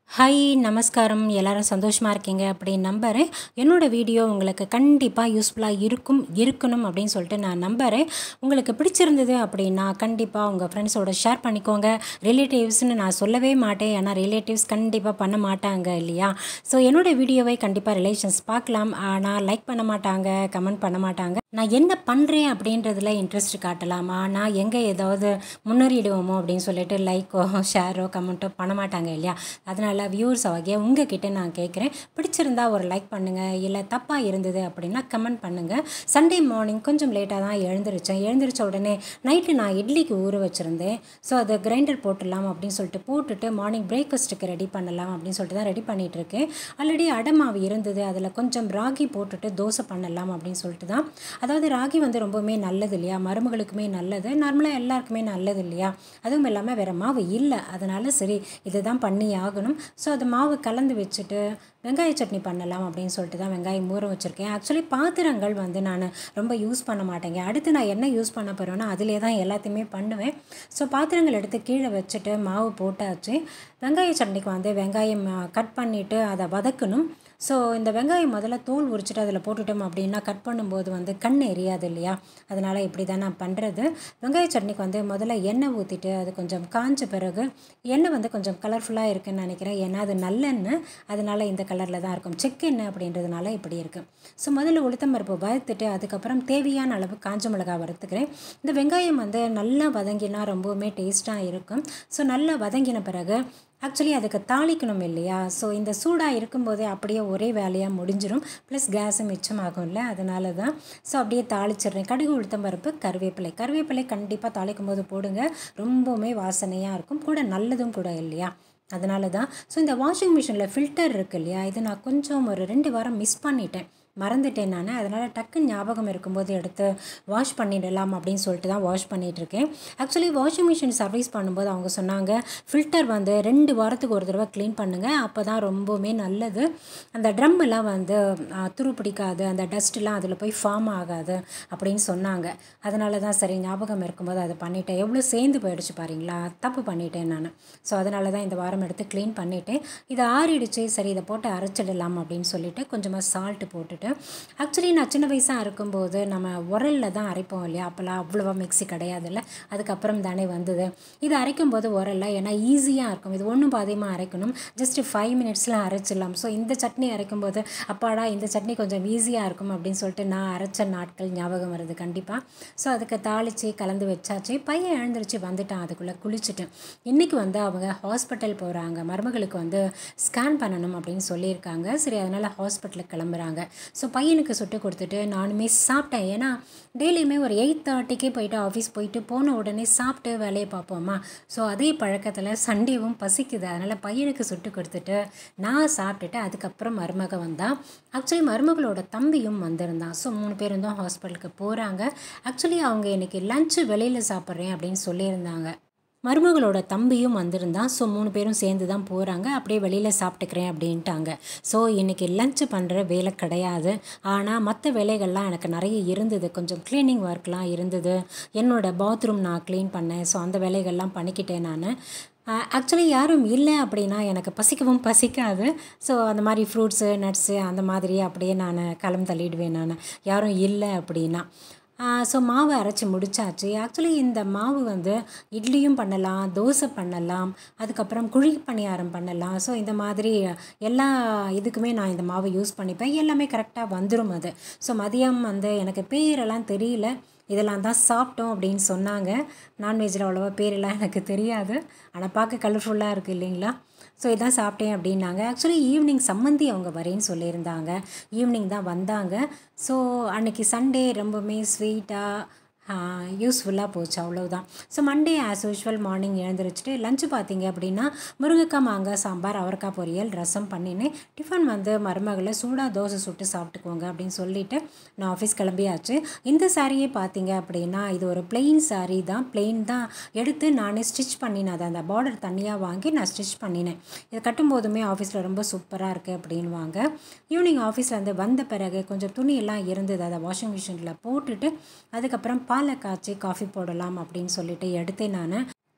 hi நமஸ்காரம் எல்லாரும் சந்தோஷமாக இருக்கீங்க அப்படின்னு நம்புகிறேன் என்னோடய வீடியோ உங்களுக்கு கண்டிப்பாக யூஸ்ஃபுல்லாக இருக்கும் இருக்கணும் அப்படின்னு சொல்லிட்டு நான் நம்புகிறேன் உங்களுக்கு பிடிச்சிருந்தது அப்படின்னா கண்டிப்பாக உங்கள் ஃப்ரெண்ட்ஸோட ஷேர் பண்ணிக்கோங்க ரிலேட்டிவ்ஸ்னு நான் சொல்லவே மாட்டேன் ஏன்னா ரிலேட்டிவ்ஸ் கண்டிப்பாக பண்ண மாட்டாங்க இல்லையா ஸோ என்னோடய வீடியோவை கண்டிப்பாக ரிலேஷன்ஸ் பார்க்கலாம் ஆனால் லைக் பண்ண மாட்டாங்க கமெண்ட் பண்ண மாட்டாங்க நான் என்ன பண்ணுறேன் அப்படின்றதுல இன்ட்ரெஸ்ட் காட்டலாம் ஆனால் எங்கே ஏதாவது முன்னேறிடுவோமோ அப்படின்னு சொல்லிட்டு லைக்கோ ஷேரோ கமெண்ட்டோ பண்ண மாட்டாங்க இல்லையா அதனால் வியூவர்ஸ் ஆகிய உங்ககிட்ட நான் கேட்குறேன் பிடிச்சிருந்தா ஒரு லைக் பண்ணுங்கள் இல்லை தப்பாக இருந்தது அப்படின்னா கமெண்ட் பண்ணுங்கள் சண்டே மார்னிங் கொஞ்சம் லேட்டாக தான் எழுந்திரிச்சேன் எழுந்திரிச்ச உடனே நைட்டு நான் இட்லிக்கு ஊற வச்சுருந்தேன் ஸோ அதை கிரைண்டர் போட்டுடலாம் அப்படின்னு சொல்லிட்டு போட்டுட்டு மார்னிங் பிரேக்ஃபாஸ்ட்டுக்கு ரெடி பண்ணலாம் அப்படின்னு சொல்லிட்டு தான் ரெடி பண்ணிகிட்டு இருக்கேன் ஆல்ரெடி அடமாவு இருந்தது அதில் கொஞ்சம் ராகி போட்டுட்டு தோசை பண்ணலாம் அப்படின்னு சொல்லிட்டு தான் அதாவது ராகி வந்து ரொம்பவுமே நல்லது இல்லையா மருமகளுக்குமே நல்லது நார்மலாக எல்லாருக்குமே நல்லது இல்லையா அதுவும் இல்லாமல் வேறு மாவு இல்லை அதனால் சரி இதை தான் பண்ணி ஆகணும் ஸோ அது மாவு கலந்து வச்சுட்டு வெங்காய சட்னி பண்ணலாம் அப்படின்னு சொல்லிட்டு தான் வெங்காயம் ஊற வச்சுருக்கேன் ஆக்சுவலி பாத்திரங்கள் வந்து நான் ரொம்ப யூஸ் பண்ண மாட்டேங்க அடுத்து நான் என்ன யூஸ் பண்ண போகிறேன்னா அதிலே தான் எல்லாத்தையுமே பண்ணுவேன் ஸோ பாத்திரங்கள் எடுத்து கீழே வச்சுட்டு மாவு போட்டாச்சு வெங்காய சட்னிக்கு வந்து வெங்காயம் கட் பண்ணிவிட்டு அதை வதக்கணும் ஸோ இந்த வெங்காயம் முதல்ல தோல் உரிச்சிட்டு அதில் போட்டுட்டோம் அப்படின்னா கட் பண்ணும்போது வந்து கண் எரியாது இல்லையா அதனால் இப்படி தான் நான் பண்ணுறது வெங்காய சட்னிக்கு வந்து முதல்ல எண்ணெய் ஊற்றிட்டு அது கொஞ்சம் காஞ்ச பிறகு எண்ணெய் வந்து கொஞ்சம் கலர்ஃபுல்லாக இருக்குன்னு நினைக்கிறேன் ஏன்னா அது நல்லெண்ணெய் அதனால் இந்த கலரில் தான் இருக்கும் செக் எண்ணெய் அப்படின்றதுனால இப்படி இருக்குது ஸோ முதல்ல உளுத்தம் பருப்பு வறுத்துட்டு அதுக்கப்புறம் தேவையான அளவு காஞ்ச மிளகாய் வறுத்துக்கிறேன் இந்த வெங்காயம் வந்து நல்லா வதங்கினா ரொம்பவுமே டேஸ்ட்டாக இருக்கும் ஸோ நல்லா வதங்கின பிறகு ஆக்சுவலி அதுக்கு தாளிக்கணும் இல்லையா ஸோ இந்த சூடாக இருக்கும்போதே அப்படியே ஒரே வேலையாக முடிஞ்சிடும் ப்ளஸ் கேஸும் மிச்சமாகும்ல அதனால தான் ஸோ அப்படியே தாளிச்சிடுறேன் கடுகு உளுத்தம் பருப்பு கருவேப்பிலை கருவேப்பிலை கண்டிப்பாக தாளிக்கும் போது போடுங்க ரொம்பவுமே வாசனையாக இருக்கும் கூட நல்லதும் கூட இல்லையா அதனால தான் ஸோ இந்த வாஷிங் மிஷினில் ஃபில்டர் இருக்குது இல்லையா இது நான் கொஞ்சம் ஒரு ரெண்டு வாரம் மிஸ் பண்ணிட்டேன் மறந்துட்டேன் நான் அதனால் டக்குன்னு ஞாபகம் இருக்கும்போது எடுத்து வாஷ் பண்ணிடலாம் அப்படின்னு சொல்லிட்டு தான் வாஷ் பண்ணிகிட்ருக்கேன் ஆக்சுவலி வாஷிங் மிஷின் சர்வீஸ் பண்ணும்போது அவங்க சொன்னாங்க ஃபில்டர் வந்து ரெண்டு வாரத்துக்கு ஒரு தடவை க்ளீன் பண்ணுங்கள் அப்போ தான் ரொம்பவுமே நல்லது அந்த ட்ரம் எல்லாம் வந்து துரு பிடிக்காது அந்த டஸ்ட்லாம் அதில் போய் ஃபார்ம் ஆகாது அப்படின்னு சொன்னாங்க அதனால தான் சரி ஞாபகம் இருக்கும்போது அதை பண்ணிட்டேன் எவ்வளோ சேர்ந்து போயிடுச்சு பாருங்களா தப்பு பண்ணிட்டேன் நான் ஸோ அதனால தான் இந்த வாரம் எடுத்து க்ளீன் பண்ணிட்டேன் இதை ஆறிடுச்சு சரி இதை போட்டு அரைச்சிடலாம் அப்படின்னு சொல்லிட்டு கொஞ்சமாக சால்ட்டு போட்டுட்டு ஆக்சுவலி நான் சின்ன வயசாக இருக்கும்போது நம்ம உரலில் தான் அரைப்போம் இல்லையா அப்போல்லாம் அவ்வளோவா மிக்சி கிடையாதுல்ல அதுக்கப்புறம் தானே வந்தது இது அரைக்கும் போது உரலில் ஏன்னா ஈஸியாக இருக்கும் இது ஒன்றும் பாதியமாக அரைக்கணும் ஜஸ்ட் ஃபைவ் மினிட்ஸில் அரைச்சிடலாம் ஸோ இந்த சட்னி அரைக்கும் போது அப்பாடா இந்த சட்னி கொஞ்சம் ஈஸியாக இருக்கும் அப்படின்னு சொல்லிட்டு நான் அரைச்ச நாட்கள் ஞாபகம் வருது கண்டிப்பாக ஸோ அதுக்கு தாளித்து கலந்து வச்சாச்சு பையன் எழுந்திரிச்சு வந்துட்டான் அதுக்குள்ளே குளிச்சுட்டேன் இன்றைக்கி வந்து அவங்க ஹாஸ்பிட்டல் போகிறாங்க மருமகளுக்கு வந்து ஸ்கேன் பண்ணணும் அப்படின்னு சொல்லியிருக்காங்க சரி அதனால் ஹாஸ்பிட்டலுக்கு கிளம்புறாங்க ஸோ பையனுக்கு சுட்டு கொடுத்துட்டு நானுமே சாப்பிட்டேன் ஏன்னா டெய்லியுமே ஒரு எயிட் தேர்ட்டிக்கே போயிட்டு ஆஃபீஸ் போயிட்டு போன உடனே சாப்பிட்டு வேலையை பார்ப்போமா ஸோ அதே பழக்கத்தில் சண்டேவும் பசிக்குது அதனால் பையனுக்கு சுட்டு கொடுத்துட்டு நான் சாப்பிட்டுட்டு அதுக்கப்புறம் மருமக வந்தால் ஆக்சுவலி மருமகளோட தம்பியும் வந்திருந்தான் ஸோ மூணு பேரும் தான் ஹாஸ்பிட்டலுக்கு போகிறாங்க ஆக்சுவலி அவங்க இன்றைக்கி லஞ்சு வெளியில் சாப்பிட்றேன் அப்படின்னு சொல்லியிருந்தாங்க மருமகளோட தம்பியும் வந்திருந்தான் ஸோ மூணு பேரும் சேர்ந்து தான் போகிறாங்க அப்படியே வெளியில் சாப்பிட்டுக்கிறேன் அப்படின்ட்டாங்க ஸோ இன்றைக்கி லஞ்சு பண்ணுற வேலை கிடையாது ஆனால் மற்ற வேலைகள்லாம் எனக்கு நிறைய இருந்தது கொஞ்சம் க்ளீனிங் ஒர்க்லாம் இருந்தது என்னோடய பாத்ரூம் நான் க்ளீன் பண்ணேன் ஸோ அந்த வேலைகள்லாம் பண்ணிக்கிட்டேன் நான் ஆக்சுவலி யாரும் இல்லை அப்படின்னா எனக்கு பசிக்கவும் பசிக்காது ஸோ அந்த மாதிரி ஃப்ரூட்ஸு நட்ஸு அந்த மாதிரி அப்படியே நான் களம் தள்ளிடுவேன் நான் யாரும் இல்லை அப்படின்னா ஸோ மாவு அரைச்சி முடிச்சாச்சு ஆக்சுவலி இந்த மாவு வந்து இட்லியும் பண்ணலாம் தோசை பண்ணலாம் அதுக்கப்புறம் குழி பணியாரம் பண்ணலாம் ஸோ இந்த மாதிரி எல்லா இதுக்குமே நான் இந்த மாவு யூஸ் பண்ணிப்பேன் எல்லாமே கரெக்டாக வந்துடும் அது ஸோ மதியம் வந்து எனக்கு பேரெல்லாம் தெரியல இதெல்லாம் தான் சாப்பிட்டோம் அப்படின்னு சொன்னாங்க நான்வெஜ்ஜில் அவ்வளோவா பேரெல்லாம் எனக்கு தெரியாது ஆனால் பார்க்க கலர்ஃபுல்லாக இருக்குது இல்லைங்களா ஸோ இதான் சாப்பிட்டேன் அப்படின்னாங்க ஆக்சுவலி ஈவினிங் சம்மந்தி அவங்க வரேன்னு சொல்லியிருந்தாங்க ஈவினிங் தான் வந்தாங்க ஸோ அன்றைக்கி சண்டே ரொம்பவுமே ஸ்வீட்டாக யூஸ்ஃபுல்லாக போச்சு அவ்வளோதான் so Monday as usual morning எழுந்திரிச்சிட்டு லஞ்சு பார்த்தீங்க அப்படின்னா முருங்கைக்காய் மாங்காய் சாம்பார் அவரைக்காய் பொரியல் ரசம் பண்ணினேன் டிஃபன் வந்து மருமகளை சூடாக தோசை சுட்டு சாப்பிட்டுக்கோங்க அப்படின்னு சொல்லிவிட்டு நான் ஆஃபீஸ் கிளம்பியாச்சு இந்த சாரியே பார்த்தீங்க அப்படின்னா இது ஒரு பிளெயின் சாரீ தான் பிளெயின் தான் எடுத்து நானே ஸ்டிச் பண்ணினேன் அதை அந்த பார்டர் தனியாக வாங்கி நான் ஸ்டிச் பண்ணினேன் இதை கட்டும்போதுமே ஆஃபீஸில் ரொம்ப சூப்பராக இருக்குது அப்படின்வாங்க ஈவினிங் ஆஃபீஸ்லேருந்து வந்த பிறகு கொஞ்சம் துணியெல்லாம் இருந்தது அதை வாஷிங் மிஷினில் போட்டுட்டு அதுக்கப்புறம் பாலை காய்ச்சி காஃபி போடலாம் அப்படின்னு சொல்லிட்டு எடுத்தேன் நான்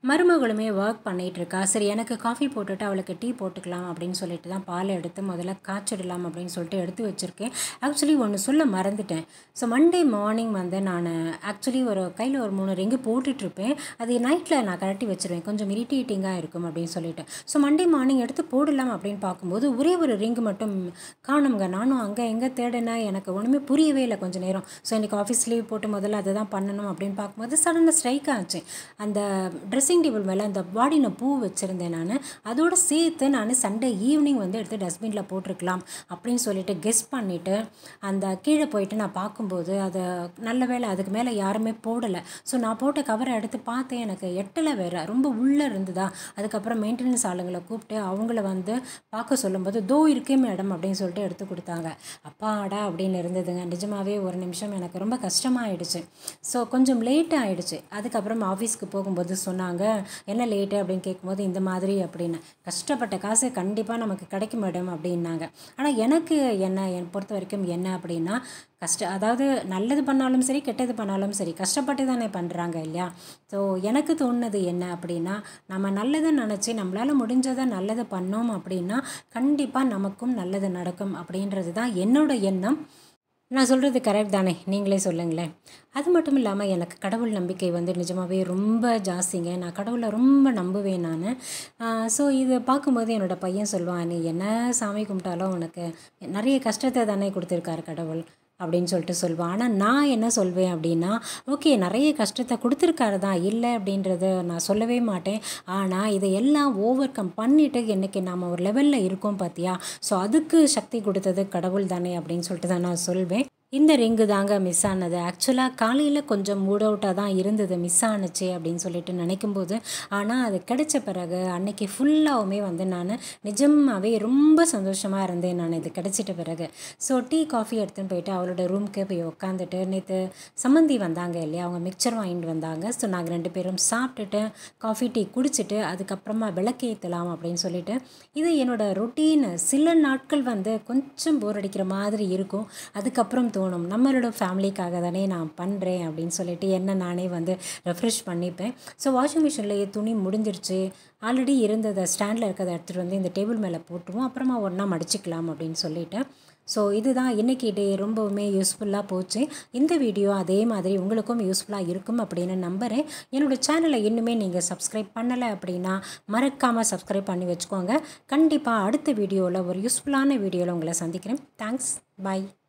மருமகளுமே ஒர்க் பண்ணிகிட்ருக்கா சரி எனக்கு காஃபி போட்டுட்டு அவளுக்கு டீ போட்டுக்கலாம் அப்படின்னு சொல்லிட்டு தான் பால் எடுத்து முதல்ல காய்ச்சிடலாம் அப்படின்னு சொல்லிட்டு எடுத்து வச்சுருக்கேன் ஆக்சுவலி ஒன்று சொல்ல மறந்துட்டேன் ஸோ மண்டே மார்னிங் வந்து நான் ஆக்சுவலி ஒரு கையில் ஒரு மூணு ரிங்கு போட்டுட்ருப்பேன் அது நைட்டில் நான் கழட்டி வச்சுருவேன் கொஞ்சம் இரிட்டேட்டிங்காக இருக்கும் அப்படின்னு சொல்லிட்டு ஸோ மண்டே மார்னிங் எடுத்து போடலாம் அப்படின்னு பார்க்கும்போது ஒரே ஒரு ரிங்கு மட்டும் காணுங்க நானும் அங்கே எங்கே தேடினேன் எனக்கு ஒன்றுமே புரியவே இல்லை கொஞ்சம் நேரம் ஸோ இன்றைக்கி ஆஃபீஸ் லீவ் போட்டு முதல்ல அதை தான் பண்ணணும் அப்படின்னு பார்க்கும்போது சடனாக ஸ்ட்ரைக் ஆச்சு அந்த ட்ரெஸ்ஸிங் டேபிள் மேலே அந்த வாடின பூ வச்சுருந்தேன் நான் அதோடு சேர்த்து நான் சண்டே ஈவினிங் வந்து எடுத்து டஸ்ட்பினில் போட்டிருக்கலாம் அப்படின்னு சொல்லிட்டு கெஸ் பண்ணிவிட்டு அந்த கீழே போயிட்டு நான் பார்க்கும்போது அதை நல்ல வேளை அதுக்கு மேலே யாருமே போடலை ஸோ நான் போட்ட கவரை எடுத்து பார்த்தேன் எனக்கு எட்டலை வேறு ரொம்ப உள்ளே இருந்ததா அதுக்கப்புறம் மெயின்டெனன்ஸ் ஆளுங்களை கூப்பிட்டு அவங்கள வந்து பார்க்க சொல்லும்போது தோ இருக்கே மேடம் அப்படின்னு சொல்லிட்டு எடுத்து கொடுத்தாங்க அப்பாடா அப்படின்னு இருந்ததுங்க நிஜமாகவே ஒரு நிமிஷம் எனக்கு ரொம்ப கஷ்டமாயிடுச்சு ஸோ கொஞ்சம் லேட் ஆகிடுச்சு அதுக்கப்புறம் ஆஃபீஸ்க்கு போகும்போது சொன்னாங்க என்ன லேட்டு அப்படின்னு கேட்கும்போது இந்த மாதிரி அப்படின்னு கஷ்டப்பட்ட காசு கண்டிப்பாக நமக்கு கிடைக்கும் மேடம் அப்படின்னாங்க ஆனால் எனக்கு என்ன என் பொறுத்த வரைக்கும் என்ன அப்படின்னா கஷ்ட அதாவது நல்லது பண்ணாலும் சரி கெட்டது பண்ணாலும் சரி கஷ்டப்பட்டு தானே பண்ணுறாங்க இல்லையா ஸோ எனக்கு தோணுனது என்ன அப்படின்னா நம்ம நல்லதை நினச்சி நம்மளால் முடிஞ்சதை நல்லது பண்ணோம் அப்படின்னா கண்டிப்பாக நமக்கும் நல்லது நடக்கும் அப்படின்றது தான் என்னோட எண்ணம் நான் சொல்கிறது கரெக்ட் தானே நீங்களே சொல்லுங்களேன் அது மட்டும் இல்லாமல் எனக்கு கடவுள் நம்பிக்கை வந்து நிஜமாகவே ரொம்ப ஜாஸ்திங்க நான் கடவுளை ரொம்ப நம்புவேன் நான் ஸோ இதை பார்க்கும்போது என்னோடய பையன் சொல்லுவான் நீ என்ன சாமி கும்பிட்டாலும் உனக்கு நிறைய கஷ்டத்தை தானே கொடுத்துருக்காரு கடவுள் அப்படின்னு சொல்லிட்டு சொல்லுவான் ஆனால் நான் என்ன சொல்வேன் அப்படின்னா ஓகே நிறைய கஷ்டத்தை கொடுத்துருக்காரு தான் இல்லை அப்படின்றத நான் சொல்லவே மாட்டேன் ஆனால் இதை எல்லாம் ஓவர் கம் பண்ணிவிட்டு இன்றைக்கி நாம் ஒரு லெவலில் இருக்கோம் பார்த்தியா ஸோ அதுக்கு சக்தி கொடுத்தது கடவுள் தானே அப்படின்னு சொல்லிட்டு தான் நான் சொல்வேன் இந்த ரிங்கு தாங்க மிஸ் ஆனது ஆக்சுவலாக காலையில் கொஞ்சம் மூட் அவுட்டாக தான் இருந்தது மிஸ் ஆனுச்சு அப்படின்னு சொல்லிட்டு நினைக்கும்போது ஆனால் அது கிடைச்ச பிறகு அன்னைக்கு ஃபுல்லாகவுமே வந்து நான் நிஜமாகவே ரொம்ப சந்தோஷமாக இருந்தேன் நான் இது கிடைச்சிட்ட பிறகு ஸோ டீ காஃபி எடுத்துன்னு போயிட்டு அவளோட ரூம்க்கு போய் உட்காந்துட்டு நேற்று சம்மந்தி வந்தாங்க இல்லையா அவங்க மிக்சர் வாங்கிட்டு வந்தாங்க ஸோ நாங்கள் ரெண்டு பேரும் சாப்பிட்டுட்டு காஃபி டீ குடிச்சிட்டு அதுக்கப்புறமா விளக்கேற்றலாம் அப்படின்னு சொல்லிட்டு இது என்னோட ரொட்டீன் சில நாட்கள் வந்து கொஞ்சம் போர் அடிக்கிற மாதிரி இருக்கும் அதுக்கப்புறம் தோணும் நம்மளோட ஃபேமிலிக்காக தானே நான் பண்ணுறேன் அப்படின்னு சொல்லிட்டு என்ன நானே வந்து ரெஃப்ரெஷ் பண்ணிப்பேன் ஸோ வாஷிங் மிஷின்லேயே துணி முடிஞ்சிருச்சு ஆல்ரெடி இருந்ததை ஸ்டாண்டில் இருக்கிறத எடுத்துகிட்டு வந்து இந்த டேபிள் மேலே போட்டுருவோம் அப்புறமா ஒன்றா மடிச்சிக்கலாம் அப்படின்னு சொல்லிட்டு ஸோ இதுதான் இன்றைக்கி டே ரொம்பவுமே யூஸ்ஃபுல்லாக போச்சு இந்த வீடியோ அதே மாதிரி உங்களுக்கும் யூஸ்ஃபுல்லாக இருக்கும் அப்படின்னு நம்புகிறேன் என்னோடய சேனலை இன்னுமே நீங்கள் சப்ஸ்கிரைப் பண்ணலை அப்படின்னா மறக்காமல் சப்ஸ்கிரைப் பண்ணி வச்சுக்கோங்க கண்டிப்பாக அடுத்த வீடியோவில் ஒரு யூஸ்ஃபுல்லான வீடியோவில் உங்களை சந்திக்கிறேன் தேங்க்ஸ் பாய்